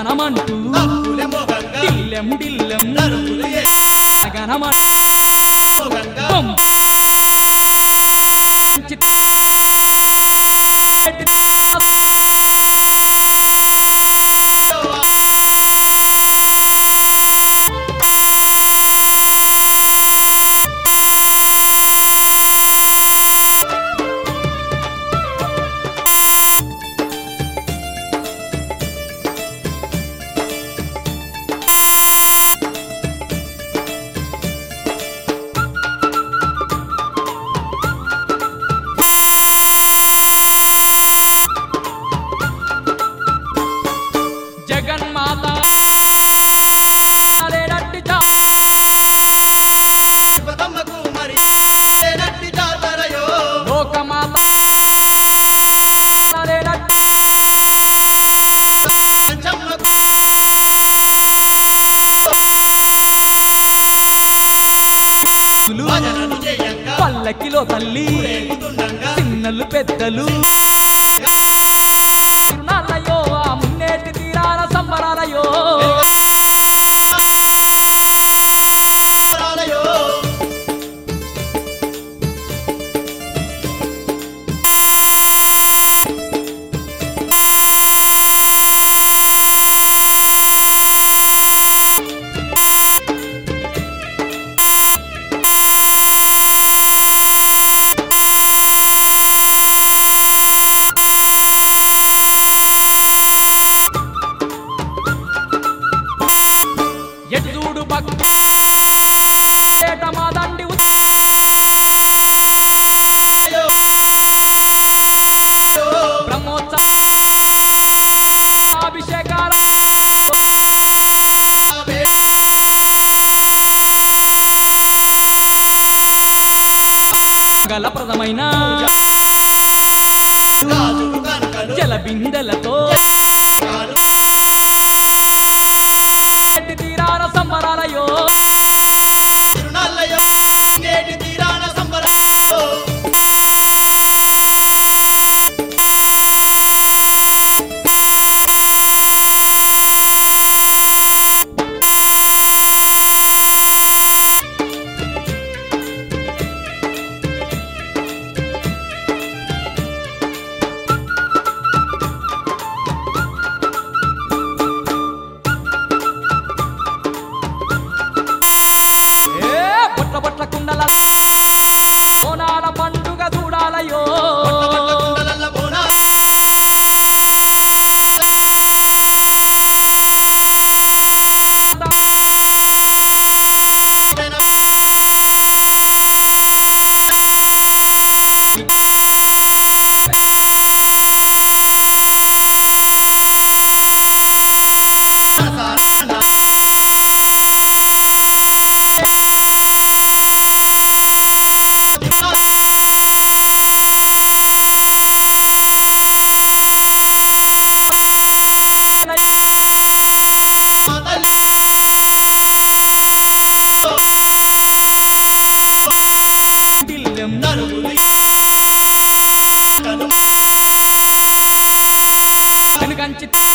గగనమంటూ తప్పులే మోగంగా దిల్లెం దిల్లెం తరుపులు ఏ గగనమంటూ మోగంగా బొమ్మ. చిత్త- జగన్మాత అరేరట్టి చా- తిరుపతమ్మకు మరి ఏనట్టి జాతరయో లోకమాత అరేరట్టి పంచమ్మకు లు. భజనలు చేయంగా పల్లకిలో తల్లి ఊరేగుతుండంగా చిన్నలు పెద్దలు తిరునాళ్ళయో ఆ మున్నేటి తీరాల సంబరాలయో రాలయో ఎడ్జూడు భక్తి ఏట మా దండి ఉ- అయ్యో అయ్యో బ్రహ్మోత్సవ అభిషేకాల ఆమె గలప్రదమైన రాజులు కనుకలు జల బిందెలతో కాలు ఎట్టి తీరాల సంబరాలయో తిరునాళ్ళయో నేటి తీరాన సంబరాలు ఏ బొట్ల బొట్ల కుండల కోనాల పండుగ చూడాలయో కుండలల్ల బోనా దిల్లెం వెనుకంచి